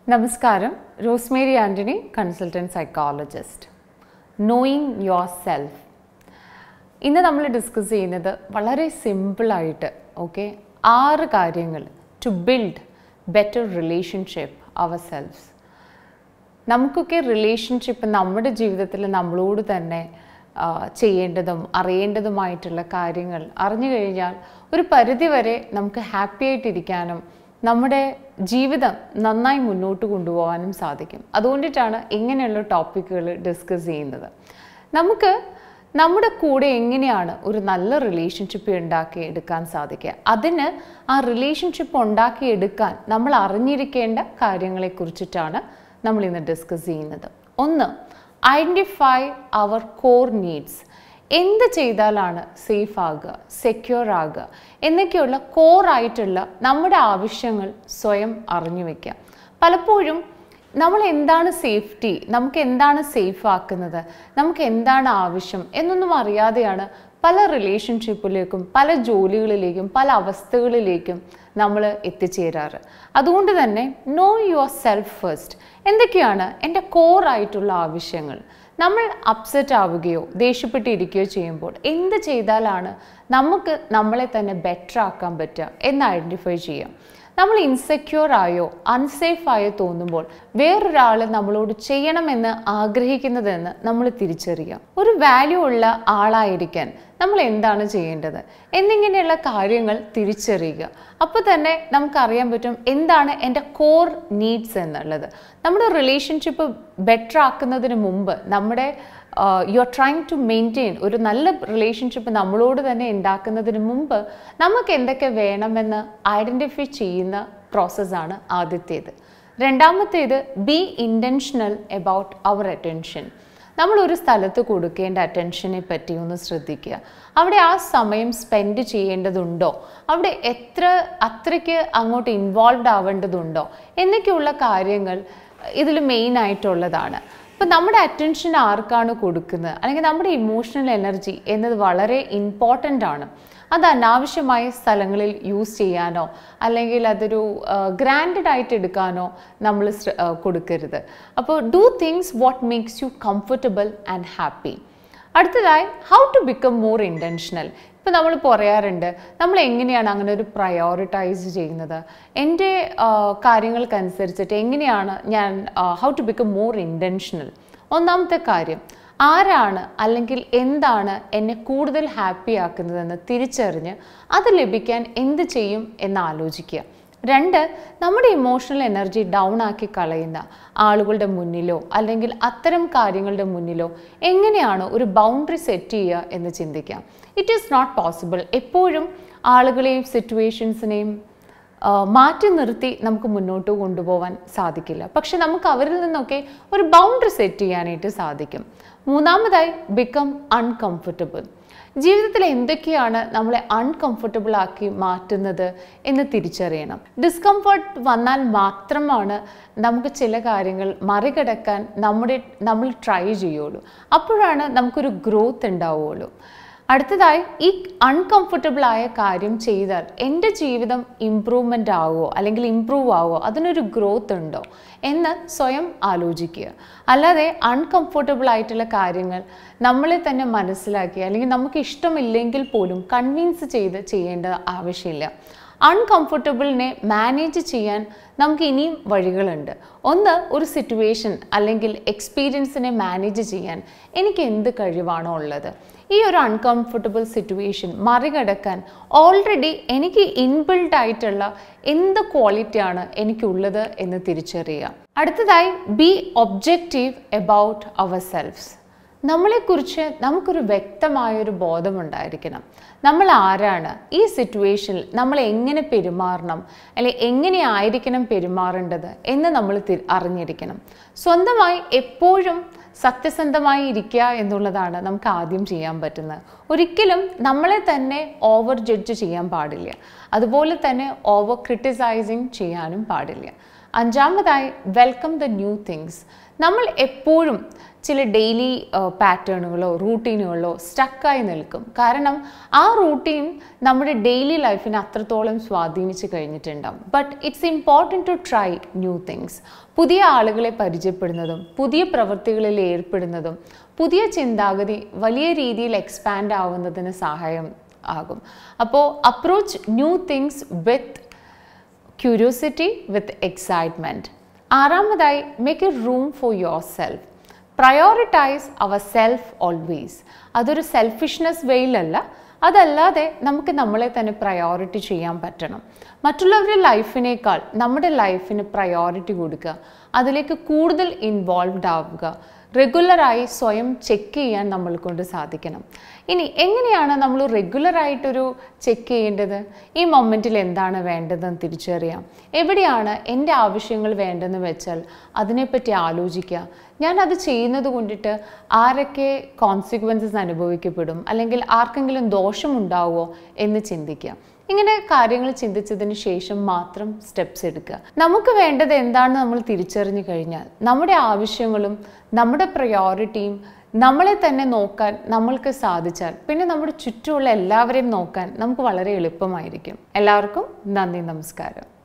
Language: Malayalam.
നമസ്കാരം Rosemary Antony consultant psychologist knowing yourself ഇന്ന് നമ്മൾ ഡിസ്കസ് ചെയ്യുന്നത് വളരെ സിമ്പിളായിട്ട് ഓക്കെ ആറ് കാര്യങ്ങൾ to build better relationship ourselves നമുക്കൊക്കെ റിലേഷൻഷിപ്പ് നമ്മുടെ ജീവിതത്തിൽ നമ്മളോട് തന്നെ ആ, ചെയ്യേണ്ടതും അറിയേണ്ടതുമായിട്ടുള്ള കാര്യങ്ങൾ അറിഞ്ഞു കഴിഞ്ഞാൽ ഒരു പരിധിവരെ നമുക്ക് ഹാപ്പി ആയിട്ടിരിക്കാനും നമ്മുടെ ജീവിതം നന്നായി മുന്നോട്ട് കൊണ്ടുപോകാനും സാധിക്കും അതുകൊണ്ടിട്ടാണ് ഇങ്ങനെയുള്ള ടോപ്പിക്കുകൾ ഡിസ്കസ് ചെയ്യുന്നത് നമുക്ക് നമ്മുടെ കൂടെ എങ്ങനെയാണ് ഒരു നല്ല റിലേഷൻഷിപ്പ് ഉണ്ടാക്കി എടുക്കാൻ സാധിക്കുക അതിന് ആ റിലേഷൻഷിപ്പ് ഉണ്ടാക്കിയെടുക്കാൻ നമ്മൾ അറിഞ്ഞിരിക്കേണ്ട കാര്യങ്ങളെക്കുറിച്ചിട്ടാണ് നമ്മൾ ഇന്ന് ഡിസ്കസ് ചെയ്യുന്നത് ഒന്ന് ഐഡൻറ്റിഫൈ അവർ കോർ നീഡ്സ് എന്ത് ചെയ്താലാണ് സേഫ് ആകുക സെക്യൂർ ആകുക എന്നൊക്കെയുള്ള കോർ ആയിട്ടുള്ള നമ്മുടെ ആവശ്യങ്ങൾ സ്വയം അറിഞ്ഞു വയ്ക്കുക പലപ്പോഴും നമ്മൾ എന്താണ് സേഫ്റ്റി നമുക്ക് എന്താണ് സേഫ് ആക്കുന്നത് നമുക്ക് എന്താണ് ആവശ്യം എന്നൊന്നും അറിയാതെയാണ് പല റിലേഷൻഷിപ്പിലേക്കും പല ജോലികളിലേക്കും പല അവസ്ഥകളിലേക്കും നമ്മൾ എത്തിച്ചേരാറ് അതുകൊണ്ട് തന്നെ നോ യുവർ സെൽഫ് ഫസ്റ്റ് എന്തൊക്കെയാണ് എൻ്റെ കോർ ആയിട്ടുള്ള ആവശ്യങ്ങൾ നമ്മൾ അപ്സെറ്റ് ആവുകയോ ദേഷ്യപ്പെട്ടിരിക്കുകയോ ചെയ്യുമ്പോൾ എന്ത് ചെയ്താലാണ് നമുക്ക് നമ്മളെ തന്നെ ബെറ്റർ ആക്കാൻ പറ്റുക എന്ന് ഐഡൻറ്റിഫൈ ചെയ്യാം നമ്മൾ ഇൻസെക്യൂർ ആയോ അൺസേഫ് ആയോ തോന്നുമ്പോൾ വേറൊരാൾ നമ്മളോട് ചെയ്യണമെന്ന് ആഗ്രഹിക്കുന്നതെന്ന് നമ്മൾ തിരിച്ചറിയാം ഒരു വാല്യൂ ഉള്ള ആളായിരിക്കാൻ നമ്മൾ എന്താണ് ചെയ്യേണ്ടത് എന്നിങ്ങനെയുള്ള കാര്യങ്ങൾ തിരിച്ചറിയുക അപ്പോൾ തന്നെ നമുക്കറിയാൻ പറ്റും എന്താണ് എൻ്റെ കോർ നീഡ്സ് എന്നുള്ളത് നമ്മുടെ റിലേഷൻഷിപ്പ് ബെറ്റർ ആക്കുന്നതിന് മുമ്പ് നമ്മുടെ you are trying to maintain ഒരു നല്ല റിലേഷൻഷിപ്പ് നമ്മളോട് തന്നെ ഉണ്ടാക്കുന്നതിന് മുമ്പ് നമുക്ക് എന്തൊക്കെ വേണമെന്ന് ഐഡൻറ്റിഫൈ ചെയ്യുന്ന പ്രോസസ്സാണ് ആദ്യത്തേത് രണ്ടാമത്തേത് be intentional about our attention നമ്മൾ ഒരു സ്ഥലത്ത് കൊടുക്കേണ്ട അറ്റൻഷനെ പറ്റി ഒന്ന് ശ്രദ്ധിക്കുക അവിടെ ആ സമയം സ്പെൻഡ് ചെയ്യേണ്ടതുണ്ടോ അവിടെ എത്ര അത്രയ്ക്ക് അങ്ങോട്ട് ഇൻവോൾവ് ആവേണ്ടതുണ്ടോ എന്നൊക്കെയുള്ള കാര്യങ്ങൾ ഇതിൽ മെയിൻ ആയിട്ടുള്ളതാണ് അപ്പം നമ്മുടെ അറ്റൻഷൻ ആർക്കാണ് കൊടുക്കുന്നത് അല്ലെങ്കിൽ നമ്മുടെ ഇമോഷണൽ എനർജി എന്നത് വളരെ ഇമ്പോർട്ടൻ്റ് ആണ് അത് അനാവശ്യമായ സ്ഥലങ്ങളിൽ യൂസ് ചെയ്യാനോ അല്ലെങ്കിൽ അതൊരു ഗ്രാൻഡഡ് ആയിട്ട് എടുക്കാനോ നമ്മൾ ശ്ര- ആ, കൊടുക്കരുത് അപ്പോൾ do things what makes you comfortable and happy അടുത്തതായി how to become more intentional ഇപ്പം നമ്മൾ പറയാറുണ്ട് നമ്മൾ എങ്ങനെയാണ് അങ്ങനെ ഒരു പ്രയോറിറ്റൈസ് ചെയ്യുന്നത് എൻ്റെ ആ, കാര്യങ്ങൾക്കനുസരിച്ചിട്ട് എങ്ങനെയാണ് ഞാൻ how to become more intentional ഒന്നാമത്തെ കാര്യം ആരാണ് അല്ലെങ്കിൽ എന്താണ് എന്നെ കൂടുതൽ ഹാപ്പി ആക്കുന്നതെന്ന് തിരിച്ചറിഞ്ഞ് അത് ലഭിക്കാൻ എന്ത് ചെയ്യും എന്ന് ആലോചിക്കുക രണ്ട് നമ്മുടെ ഇമോഷണൽ എനർജി ഡൗൺ ആക്കി കളയുന്ന ആളുകളുടെ മുന്നിലോ അല്ലെങ്കിൽ അത്തരം കാര്യങ്ങളുടെ മുന്നിലോ എങ്ങനെയാണ് ഒരു ബൗണ്ടറി സെറ്റ് ചെയ്യുക എന്ന് ചിന്തിക്കാം ഇറ്റ് ഈസ് നോട്ട് പോസിബിൾ എപ്പോഴും ആളുകളെയും സിറ്റുവേഷൻസിനെയും ആ, മാറ്റി നിർത്തി നമുക്ക് മുന്നോട്ട് കൊണ്ടുപോകാൻ സാധിക്കില്ല പക്ഷെ നമുക്ക് അവരിൽ നിന്നൊക്കെ ഒരു ബൗണ്ടറി സെറ്റ് ചെയ്യാനായിട്ട് സാധിക്കും മൂന്നാമതായി ബിക്കം അൺകംഫർട്ടബിൾ ജീവിതത്തിൽ എന്തൊക്കെയാണ് നമ്മളെ അൺകംഫർട്ടബിൾ ആക്കി മാറ്റുന്നത് എന്ന് തിരിച്ചറിയണം ഡിസ്കംഫർട്ട് വന്നാൽ മാത്രമാണ് നമുക്ക് ചില കാര്യങ്ങൾ മറികടക്കാൻ നമ്മുടെ നമ്മൾ ട്രൈ ചെയ്യുള്ളൂ അപ്പോഴാണ് നമുക്കൊരു ഗ്രോത്ത് ഉണ്ടാവുകയുള്ളൂ അടുത്തതായി ഈ അൺകംഫർട്ടബിൾ ആയ കാര്യം ചെയ്താൽ എൻ്റെ ജീവിതം ഇമ്പ്രൂവ്മെൻ്റ് ആവുമോ അല്ലെങ്കിൽ ഇമ്പ്രൂവ് ആവുമോ അതിനൊരു ഗ്രോത്ത് ഉണ്ടോ എന്ന് സ്വയം ആലോചിക്കുക അല്ലാതെ അൺകംഫർട്ടബിൾ ആയിട്ടുള്ള കാര്യങ്ങൾ നമ്മളെ തന്നെ മനസ്സിലാക്കി അല്ലെങ്കിൽ നമുക്ക് ഇഷ്ടമില്ലെങ്കിൽ പോലും കൺവിൻസ് ചെയ്ത് ചെയ്യേണ്ട ആവശ്യമില്ല അൺകംഫർട്ടബിളിനെ മാനേജ് ചെയ്യാൻ നമുക്ക് ഇനിയും വഴികളുണ്ട് ഒന്ന് ഒരു സിറ്റുവേഷൻ അല്ലെങ്കിൽ എക്സ്പീരിയൻസിനെ മാനേജ് ചെയ്യാൻ എനിക്ക് എന്ത് കഴിവാണോ ഉള്ളത് ഈ ഒരു അൺകംഫർട്ടബിൾ സിറ്റുവേഷൻ മറികടക്കാൻ ഓൾറെഡി എനിക്ക് ഇൻബിൽഡ് ആയിട്ടുള്ള എന്ത് ക്വാളിറ്റിയാണ് എനിക്കുള്ളത് എന്ന് തിരിച്ചറിയുക അടുത്തതായി be objective about ourselves നമ്മളെക്കുറിച്ച് നമുക്കൊരു വ്യക്തമായൊരു ബോധമുണ്ടായിരിക്കണം നമ്മൾ ആരാണ് ഈ സിറ്റുവേഷനിൽ നമ്മൾ എങ്ങനെ പെരുമാറണം അല്ലെ എങ്ങനെ ആയിരിക്കണം പെരുമാറേണ്ടത് എന്ന് നമ്മൾ തി- അറിഞ്ഞിരിക്കണം സ്വന്തമായി എപ്പോഴും സത്യസന്ധമായി ഇരിക്കുക എന്നുള്ളതാണ് നമുക്ക് ആദ്യം ചെയ്യാൻ പറ്റുന്നത് ഒരിക്കലും നമ്മളെ തന്നെ ഓവർ ജഡ്ജ് ചെയ്യാൻ പാടില്ല അതുപോലെ തന്നെ ഓവർ ക്രിട്ടിസൈസിങ് ചെയ്യാനും പാടില്ല അഞ്ചാമതായി വെൽക്കം ദ ന്യൂ തിങ്സ് നമ്മൾ എപ്പോഴും ചില ഡെയിലി പാറ്റേണുകളോ റൂട്ടീനുകളോ സ്റ്റക്കായി നിൽക്കും കാരണം ആ റൂട്ടീൻ നമ്മുടെ ഡെയിലി ലൈഫിനെ അത്രത്തോളം സ്വാധീനിച്ച് കഴിഞ്ഞിട്ടുണ്ടാവും but it's important to try new things പുതിയ ആളുകളെ പരിചയപ്പെടുന്നതും പുതിയ പ്രവൃത്തികളിൽ ഏർപ്പെടുന്നതും പുതിയ ചിന്താഗതി വലിയ രീതിയിൽ എക്സ്പാൻഡ് ആവുന്നതിന് സഹായം ആകും അപ്പോൾ approach new things with curiosity with excitement ആറാമതായി make a room for yourself prioritize ourselves always അതൊരു സെൽഫിഷ്നെസ് വെയിലല്ല അതല്ലാതെ നമുക്ക് നമ്മളെ തന്നെ പ്രയോറിറ്റി ചെയ്യാൻ പറ്റണം മറ്റുള്ളവരുടെ ലൈഫിനേക്കാൾ നമ്മുടെ ലൈഫിന് പ്രയോറിറ്റി കൊടുക്കുക അതിലേക്ക് കൂടുതൽ ഇൻവോൾവ്ഡ് ആവുക റെഗുലറായി സ്വയം ചെക്ക് ചെയ്യാൻ നമ്മൾ കൊണ്ട് സാധിക്കണം ഇനി എങ്ങനെയാണ് നമ്മൾ റെഗുലറായിട്ടൊരു ചെക്ക് ചെയ്യേണ്ടത് ഈ മൊമെൻറ്റിൽ എന്താണ് വേണ്ടതെന്ന് തിരിച്ചറിയാം എവിടെയാണ് എൻ്റെ ആവശ്യങ്ങൾ വേണ്ടതെന്ന് വെച്ചാൽ അതിനെപ്പറ്റി ആലോചിക്കുക ഞാൻ അത് ചെയ്യുന്നത് കൊണ്ടിട്ട് ആരൊക്കെ കോൺസിക്വൻസസ് അനുഭവിക്കപ്പെടും അല്ലെങ്കിൽ ആർക്കെങ്കിലും ദോഷമുണ്ടാവുമോ എന്ന് ചിന്തിക്കുക ഇങ്ങനെ കാര്യങ്ങൾ ചിന്തിച്ചതിന് ശേഷം മാത്രം സ്റ്റെപ്സ് എടുക്കുക നമുക്ക് വേണ്ടത് എന്താണെന്ന് നമ്മൾ തിരിച്ചറിഞ്ഞു കഴിഞ്ഞാൽ നമ്മുടെ ആവശ്യങ്ങളും നമ്മുടെ പ്രയോറിറ്റിയും നമ്മളെ തന്നെ നോക്കാൻ നമ്മൾക്ക് സാധിച്ചാൽ പിന്നെ നമ്മുടെ ചുറ്റുമുള്ള എല്ലാവരെയും നോക്കാൻ നമുക്ക് വളരെ എളുപ്പമായിരിക്കും എല്ലാവർക്കും നന്ദി നമസ്കാരം